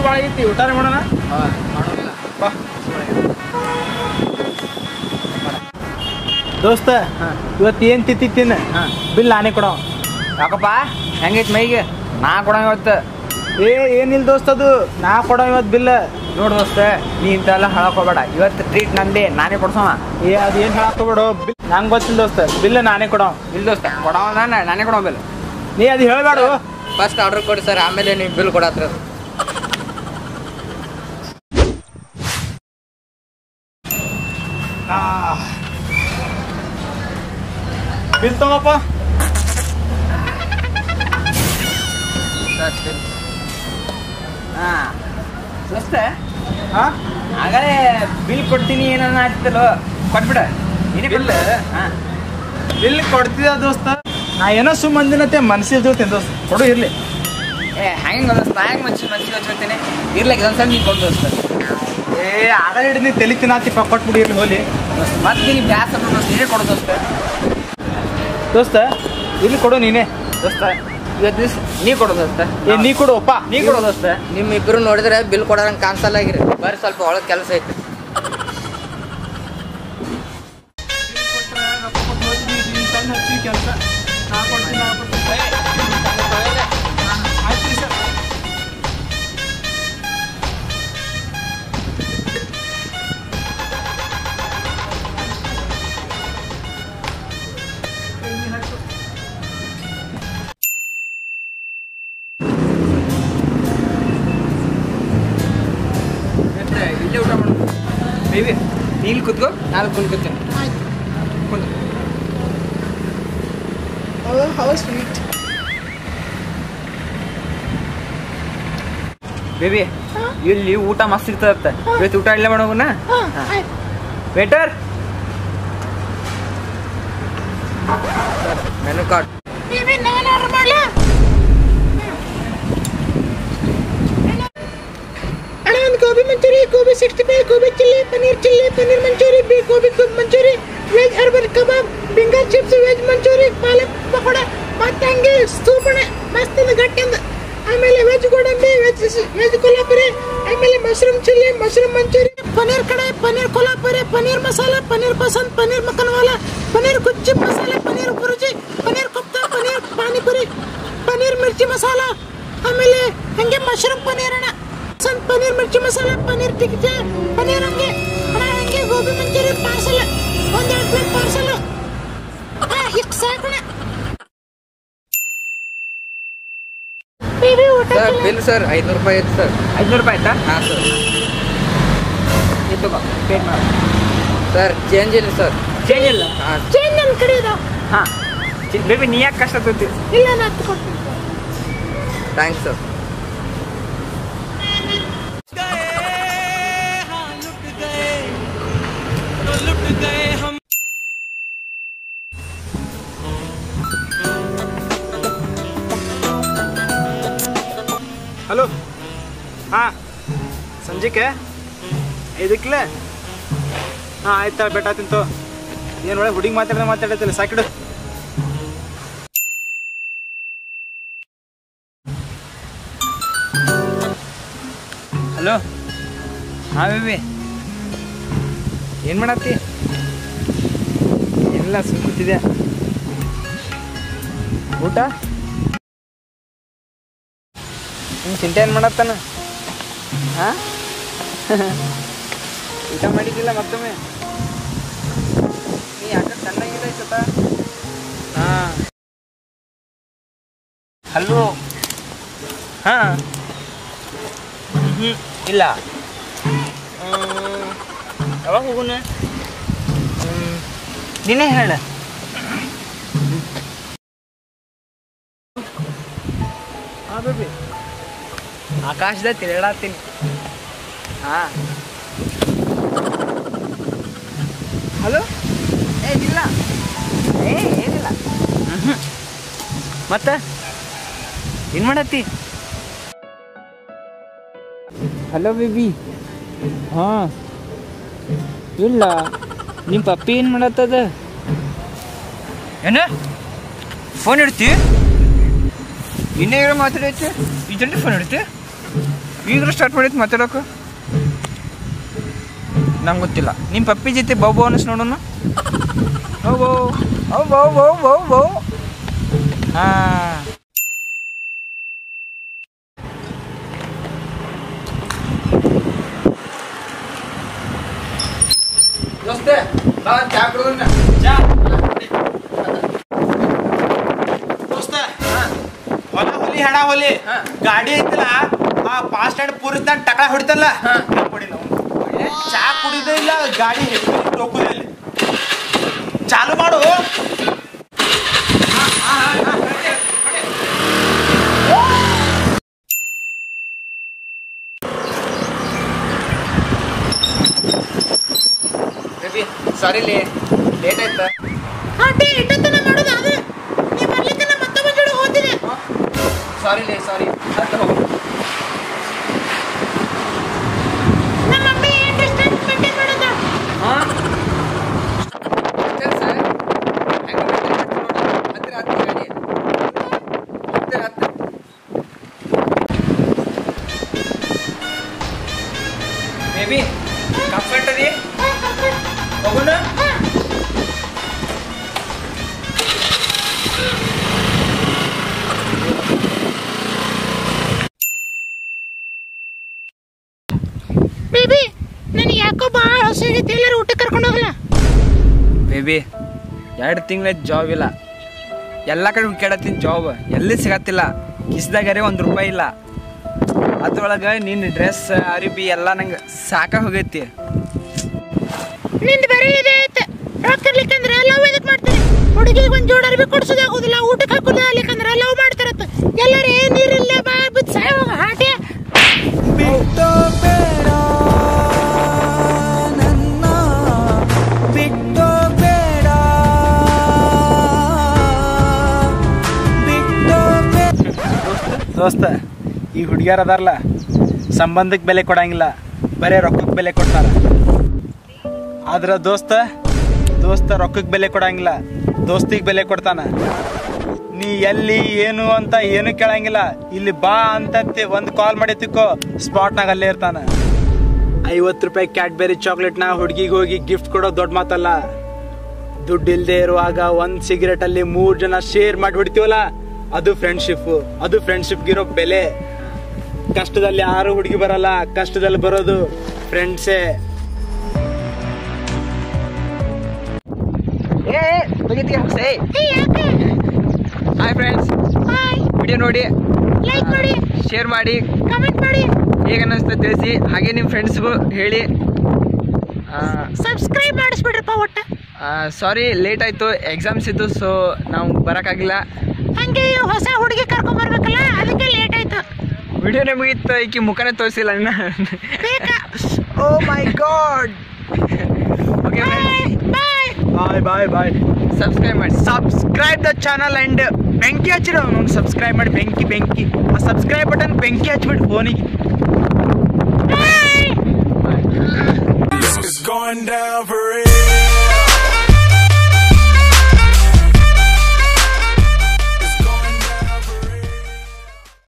ಭಾಳ ಐತಿ ಊಟ ಮಾಡೋಣ ಬಾ ದೋಸ್ತ ಇವತ್ತು ಏನು ತಿತ್ತಿ ತಿನ್ನ ಬಿಲ್ ನಾನೇ ಕೊಡೋ ಯಾಕಪ್ಪ ಹೆಂಗೈತಿ ಮೈಗೆ ನಾ ಕೊಡೋ ಇವತ್ತು ಏ ಏನಿಲ್ಲ ದೋಸ್ತ ಅದು ನಾ ಕೊಡೋ ಇವತ್ತು ಬಿಲ್ ನೋಡು ದೋಸ್ತ ನೀ ಇಂತೆಲ್ಲ ಹೇಳಕೋಬೇಡ ಇವತ್ತು ಟ್ರೀಟ್ ನಂದೇ ನಾನೇ ಕೊಡ್ಸೋಣ ಏ ಅದು ಏನು ಹೇಳಕ್ಕೋಬೇಡು ಬಿಲ್ ನಂಗೆ ಗೊತ್ತಿಲ್ಲ ದೋಸ್ತ ಬಿಲ್ ನಾನೇ ಕೊಡೋ ಇಲ್ಲ ದೋಸ್ತ ಕೊಡೋ ನಾನೇ ಕೊಡೋ ಬಿಲ್ ನೀ ಅದು ಹೇಳಬೇಡು ಫಸ್ಟ್ ಆರ್ಡರ್ ಕೊಡಿ ಸರ್ ಆಮೇಲೆ ನೀವು ಬಿಲ್ ಕೊಡತ್ರ ಬಿಲ್ ತಗೋಪ್ಪ ಹಾಂ ದೋಸ್ತ ಹಾಂ ಆಗಲೇ ಬಿಲ್ ಕೊಡ್ತೀನಿ ಏನನ್ನ ಆಗ್ತಲ್ಲೋ ಕೊಟ್ಬಿಡ ನೀನೇ Bill? ಹಾಂ ಬಿಲ್ ಕೊಡ್ತಿದ್ದ ದೋಸ್ತ ನಾ ಏನೋ ಸುಮ್ಮ ಅಂದಿನತ್ತೆ ಮನ್ಸಿಗೆ ದೋಸ್ತ ದೋಸ್ತ ಕೊಡು ಇರ್ಲಿ ಏ ಹೆಂಗೆ ದೋಸ್ತ ಹೆಂಗೆ ಮನ್ಸಿ ಮನ್ಸಿಗೆ ಹಚ್ಕೊತೀನಿ ಇರ್ಲಿಕ್ಕೆ ಇದೊಂದು ಸಲ ನೀನು ಕೊಡು ದೋಸ್ತ ಏ ಆಗ ಹಿಡಿದು ನೀ ತಲೆ ತಿನ್ನಾತಿಪ್ಪ ಕೊಟ್ಬಿಡಿ ಇರ್ಲಿ ಹೋಲಿ ಮತ್ತೆ ನೀನು ಬ್ಯಾಸ ದೋಸ್ತ ನೀನೇ ಕೊಡು ದೋಸ್ತ ದೋಸ್ತ ಇಲ್ಲಿ ಕೊಡು ನೀನೇ ದೋಸ್ತ ಇವತ್ತು ದಿವಸ ನೀ ಕೊಡು ದೋಸ್ತ ಏ ನೀ ಕೊಡು ಅಪ್ಪ ನೀ ಕೊಡು ದೋಸ್ತ ನಿಮ್ಮ ಇಬ್ರು ನೋಡಿದ್ರೆ ಬಿಲ್ ಕೊಡೋರಂಗೆ ಕಾಣಿಸಲ್ಲ ಆಗಿರಿ ಬರ್ರಿ ಸ್ವಲ್ಪ ಒಳಗೆ ಕೆಲಸ ಐತಿ ಮತ್ತೆ ಇಲ್ಲೇ ಊಟ ಮಾಡು ಬೇಬಿ ನೀಲ್ ಕುತ್ಕೋ ನಾನು ಕುಂತ್ ಕೂತೀನಿ ಕುಂತ್ ಬೇಬಿ ಇಲ್ಲಿ ಊಟ ಮಸ್ತ್ ಸಿಗ್ತದತ್ತ ಇವತ್ತು ಊಟ ಇಲ್ಲೇ ಮಾಡೋಣ ವೇಟರ್ ಮೆನು ಕಾರ್ಡ್ ಅಣ್ಣ ಒಂದು gobi manchurian gobi sixty five gobi chilli paneer chilli paneer manchurian ಬಿ gobi gobi manchurian veg herbal kebab finger chips veg manchurian palak pakoda ಮತ್ತೆ ಹಂಗೆ ಸೂಪಣ ಮಸ್ತ್ ಇದೆ ಗಟ್ಟಿಂದ ಆಮೇಲೆ ವೆಜ್ ಗೋಡಂಬಿ ವೆಜ್ ವೆಜ್ ಕೊಲ್ಹಾಪುರಿ ಆಮೇಲೆ mushroom chilli mushroom manchurian paneer kadai paneer Kolhapuri paneer masala paneer ಪಸಂದ್ ಪನ್ನೀರ್ ಮಕ್ಕನ್ವಾಲ ಪನ್ನೀರ್ ಕುಚ್ಚಿ ಮಸಾಲೆ ಪನ್ನೀರ್ ಬುರುಜಿ ಪನ್ನೀರ್ ಕೊಫ್ತಾ ಪನ್ನೀರ್ ಪಾನಿಪುರಿ ಪನ್ನೀರ್ ಮಿರ್ಚಿ ಮಸಾಲ ಆಮೇಲೆ ಹಂಗೆ ಮಶ್ರೂಮ್ ಪನ್ನೀರ್ ಅಣ್ಣ ಸಂತ್ ಪನ್ನೀರ್ ಮಿರ್ಚಿ ಮಸಾಲ ಪನ್ನೀರ್ ಟಿಕ್ಕೆ ಪನ್ನೀರ್ ಹಂಗೆ ಅಣ್ಣ ಹಂಗೆ ಗೋಬಿ ಮಂಚೂರಿ ಪಾರ್ಸಲ್ ಒಂದೆರಡು ಪ್ಲೇಟ್ ಪಾರ್ಸಲ್ ಇಷ್ಟು ಸಾಕಣ ಬೇಬಿ ಊಟ ಸರ್ ಬಿಲ್ ಸರ್ ಐದುನೂರು ರೂಪಾಯಿ ಐತೆ ಸರ್ ಐದುನೂರು ರೂಪಾಯಿ ಆಯ್ತಾ ಹಾಂ ಸರ್ ಇದು ಪೇಡ್ ಮಾಡಿ ಸರ್ ಚೇಂಜ್ ಇಲ್ಲ ಸರ್ ಚೇಂಜ್ ಇಲ್ಲ ಹಾಂ ಚೇಂಜ್ ನನ್ನ ಕಡೆ ಇದಾವ ಹಾಂ ಬೇಬಿ ನೀ ಯಾಕೆ ಕಷ್ಟ ತೊತ್ತಿ ಇಲ್ಲ ನಾನು ಹತ್ತು ಕೊಡ್ತೀನಿ ಥ್ಯಾಂಕ್ಸ್ ಸರ್ ಹಲೋ ಹಾಂ ಸಂಜೆಗೆ ಇದಕ್ಲೆ ಹಾಂ ಆಯ್ತಾ ಬೆಟ್ಟ ತಿಂತು ಏನು ಒಳ್ಳೆ ಹುಡುಗಿ ಮಾತಾಡಿದ್ರೆ ಮಾತಾಡತ್ತಿಲ್ಲ ಸಾಕಿಡು ಹಲೋ ಹಾಂ ಬೇಬಿ ಏನು ಮಾಡತ್ತಿ ಎಲ್ಲ ಸುಮ್ಮತಿದೆ ಊಟ ನಿಮ್ಮ ಚಿಂತೆ ಏನು ಮಾಡತ್ತಾನ ಹಾಂ ಊಟ ಮಾಡಿದ್ದಿಲ್ಲ ಮತ್ತೊಮ್ಮೆ ನೀ ಯಾಕೆ ಚೆನ್ನಾಗಿದೆ ಸತ ಹಾಂ ಹಲೋ ಹಾಂ ಹ್ಞೂ ಇಲ್ಲ ಯಾವಾಗ ಹೋಗೋಣ ನೀನೇ ಹೇಳ ಹಾಂ ಬೇಬಿ ಆಕಾಶದಾಗ ತಿರುಗಾಡತ್ತೀನಿ ಹಾಂ ಹಲೋ ಏ ಇಲ್ಲ ಏ ಏನಿಲ್ಲ ಮತ್ತೆ ಏನು ಮಾಡತ್ತಿ ಹಲೋ ಬೇಬಿ ಹಾಂ ಇಲ್ಲ ನಿಮ್ಮ ಪಪ್ಪಿ ಏನು ಮಾಡತ್ತದ ಏನ ಫೋನ್ ಇಡ್ತಿ ಇನ್ನೇ ಏನೋ ಮಾತಾಡೈತಿ ಈ ಜಲ್ದಿ ಫೋನ್ ಇಡ್ತಿ ಈಗ ಸ್ಟಾರ್ಟ್ ಮಾಡಿತ್ತು ಮಾತಾಡೋಕೆ ನಂಗೆ ಗೊತ್ತಿಲ್ಲ ನಿಮ್ಮ ಪಪ್ಪಿ ಜೊತೆ ಬೌ ಬೌ ಅನ್ನಿಸ್ ನೋಡೋಣ ಬೌ ಬೌ ಬೌ ಬೌ ಬೌ ಬೌ ಬೌ ಹಾಂ ದೋಸ್ತೆ ಬಾ ಚಾ ಕುಡಿದ್ನ ಚಾ ದೋಸ್ತ ಹೊಲ ಹೊಲಿ ಹೆಣ ಹೊಲಿ ಹಾ. ಗಾಡಿ ಐತಲ್ಲ ಆ ಪಾಸ್ ಸ್ಟ್ಯಾಂಡ್ ಪೂರಿತ ಟಕಳ ಹೊಡಿತಲ್ಲ ಹಾ. ಕೊಡಿಲ್ಲ ಅವ್ನು. ಚಾ ಕುಡಿದೇ ಇಲ್ಲ ಗಾಡಿ ಟೋಕುದಲ್ಲಿ ಚಾಲು ಮಾಡು ಬೇಬಿ ಸಾರಿ ಲೇ ಲೇಟ್ ಆಯ್ತಾ ಆಂಟಿ ಇಟ್ಟತನ ಮಾಡೋದು ಅದು ನೀ ಬರ್ಲಿಕ್ಕೆ ನಾ ಮತ್ತೊಬ್ಬ ಜೋಡಿ ಹೋಗ್ತೀನಿ ಸಾರಿ ಲೇ ಸಾರಿ ಅಂತ ಹೋಗು ನಮ್ಮ ಮಮ್ಮಿ ಏನ್ ಡಿಸ್ಟೆನ್ಸ್ ಮೇಂಟೈನ್ ಮಾಡೋದು ಹಾಂ ಕೆಲಸ ಹೆಂಗೆ ಹತ್ತಿರ ಹತ್ತಿರ ಗಾಡಿ ಹತ್ತಿರ ಹತ್ತಿರ ಬೇಬಿ ಕಂಫರ್ಟ್ ಅದಿ ಹೋಗೋಣ ಬೇಬಿ ನನಗೆ ಯಾಕೋ ಭಾಳ ಹಸಿಗೈತಿ ಎಲ್ಲರೂ ಊಟಕ್ಕೆ ಕರ್ಕೊಂಡು ಹೋಗಲ್ಲ ಬೇಬಿ ಎರಡು ತಿಂಗಳಾಯ್ತು ಜಾಬ್ ಇಲ್ಲ ಎಲ್ಲ ಕಡೆ ಹುಡ್ಕಾಡತ್ತೀನಿ ಜಾಬ್ ಎಲ್ಲಿ ಸಿಗತ್ತಿಲ್ಲ ಕಿಸ್ದಾಗರೆ ಒಂದು ರೂಪಾಯಿ ಇಲ್ಲ ಅದ್ರೊಳಗೆ ನಿನ್ನ ಡ್ರೆಸ್ ಅರಿಬಿ ಎಲ್ಲ ನಂಗೆ ಸಾಕ ಹೋಗೈತಿ ನಿಂದು ಬೇರೆ ಇದೆ ಐತೆ ರೊಕ್ಕ ಇರ್ಲಿಕ್ಕಂದ್ರೆ ಲವ್ ಇದಕ್ಕೆ ಮಾಡ್ತೀನಿ ಹುಡುಗಿಗೆ ಒಂದು ಜೋಡ ಅರ್ಬಿ ಕೊಡ್ಸೋದಾಗೋದಿಲ್ಲ ಊಟಕ್ಕೆ ಹಾಕೋದು ಅಲ್ಲಿಕಂದ್ರೆ ಲವ್ ಮಾಡ್ತಾರತ್ತ ಎಲ್ಲರೂ ನೀರಿಲ್ಲ ಬಾ ಬಿದ್ದು ಸಾಯ ಹೋಗ ಹಾಟೆ ಬಿಟ್ಟು ಬೇಡ ನನ್ನ ಬಿಟ್ಟು ಬೇಡ ಬಿಟ್ಟು ದೋಸ್ತ ಈ ಹುಡುಗಿಯರ್ ಅದಾರಲ್ಲ ಸಂಬಂಧಕ್ಕೆ ಬೆಲೆ ಕೊಡಂಗಿಲ್ಲ ಬರೇ ರೊಕ್ಕಕ್ಕೆ ಬೆಲೆ ಕೊಡ್ತಾರ ಆದ್ರ ದೋಸ್ತ ದೋಸ್ತ ರೊಕ್ಕಕ್ಕೆ ಬೆಲೆ ಕೊಡಂಗಿಲ್ಲ ದೋಸ್ತಿಗೆ ಬೆಲೆ ಕೊಡ್ತಾನ ನೀ ಎಲ್ಲಿ ಏನು ಅಂತ ಏನು ಕೇಳಂಗಿಲ್ಲ ಇಲ್ಲಿ ಬಾ ಅಂತ ಒಂದು ಕಾಲ್ ಮಾಡಿ ತಿಕ್ಕೋ ಸ್ಪಾಟ್ನಾಗ ಅಲ್ಲೇ ಇರ್ತಾನ ಐವತ್ತು ರೂಪಾಯಿ ಕ್ಯಾಡ್ಬೆರಿ ಚಾಕ್ಲೇಟ್ನ ಹುಡುಗಿಗೆ ಹೋಗಿ ಗಿಫ್ಟ್ ಕೊಡೋ ದೊಡ್ಡ ಮಾತಲ್ಲ ದುಡ್ಡು ಇಲ್ಲದೆ ಇರುವಾಗ ಒಂದ್ ಸಿಗರೇಟ್ ಅಲ್ಲಿ ಮೂರ್ ಜನ ಶೇರ್ ಮಾಡಿ ಹೊಡಿತೀವಲ್ಲ ಅದು ಫ್ರೆಂಡ್ಶಿಪ್ ಅದು ಫ್ರೆಂಡ್ಶಿಪ್ ಇರೋ ಬೆಲೆ ಕಷ್ಟದಲ್ಲಿ ಯಾರು ಹುಡುಗಿ ಬರಲ್ಲ ಕಷ್ಟದಲ್ಲಿ ಬರೋದು ಫ್ರೆಂಡ್ಸೇ ಏ ಮುಗಿತಿ ಹೇ ಹೇ ಯಾಕೆ ಹಾಯ್ ಫ್ರೆಂಡ್ಸ್ ಬಾಯ್ ವಿಡಿಯೋ ನೋಡಿ ಲೈಕ್ ಮಾಡಿ ಶೇರ್ ಮಾಡಿ ಕಮೆಂಟ್ ಮಾಡಿ ಹೇಗೆ ಅನ್ನಿಸ್ತಾ ತಿಳಿಸಿ ಹಾಗೆ ನಿಮ್ಮ ಫ್ರೆಂಡ್ಸ್ಗೂ ಹೇಳಿ ಸಬ್ಸ್ಕ್ರೈಬ್ ಮಾಡಿಸ್ಬಿಡ್ರಪ್ಪ ಒಟ್ಟ ಸಾರಿ ಲೇಟ್ ಆಯಿತು ಎಕ್ಸಾಮ್ಸ್ ಇದ್ದು ಸೊ ನಾವು ಬರೋಕ್ಕಾಗಿಲ್ಲ ಹಂಗೆ ಈ ಹೊಸ ಹುಡುಗಿ ಕರ್ಕೊಂಡ್ ಬರ್ಬೇಕಲ್ಲ ಅದಕ್ಕೆ ಲೇಟ್ ಆಯ್ತು ವಿಡಿಯೋನೇ ಮುಗೀತು ಈಕಿ ಮುಖನೇ ತೋರಿಸಿಲ್ಲ ಇನ್ನ ಬೇಕಾ oh my god okay bye bye bye bye bye subscribe ಮಾಡಿ ಸಬ್ಸ್ಕ್ರೈಬ್ ದ ಚಾನಲ್ ಅಂಡ್ ಬೆಂಕಿ ಹಚ್ಚಿರ ಅವ್ನು ಸಬ್ಸ್ಕ್ರೈಬ್ ಮಾಡಿ ಬೆಂಕಿ ಬೆಂಕಿ ಆ ಸಬ್ಸ್ಕ್ರೈಬ್ ಬಟನ್ ಬೆಂಕಿ ಹಚ್ಬಿಟ್ಟು ಫೋನಿಗೆ ಬಾಯ್ It's going down for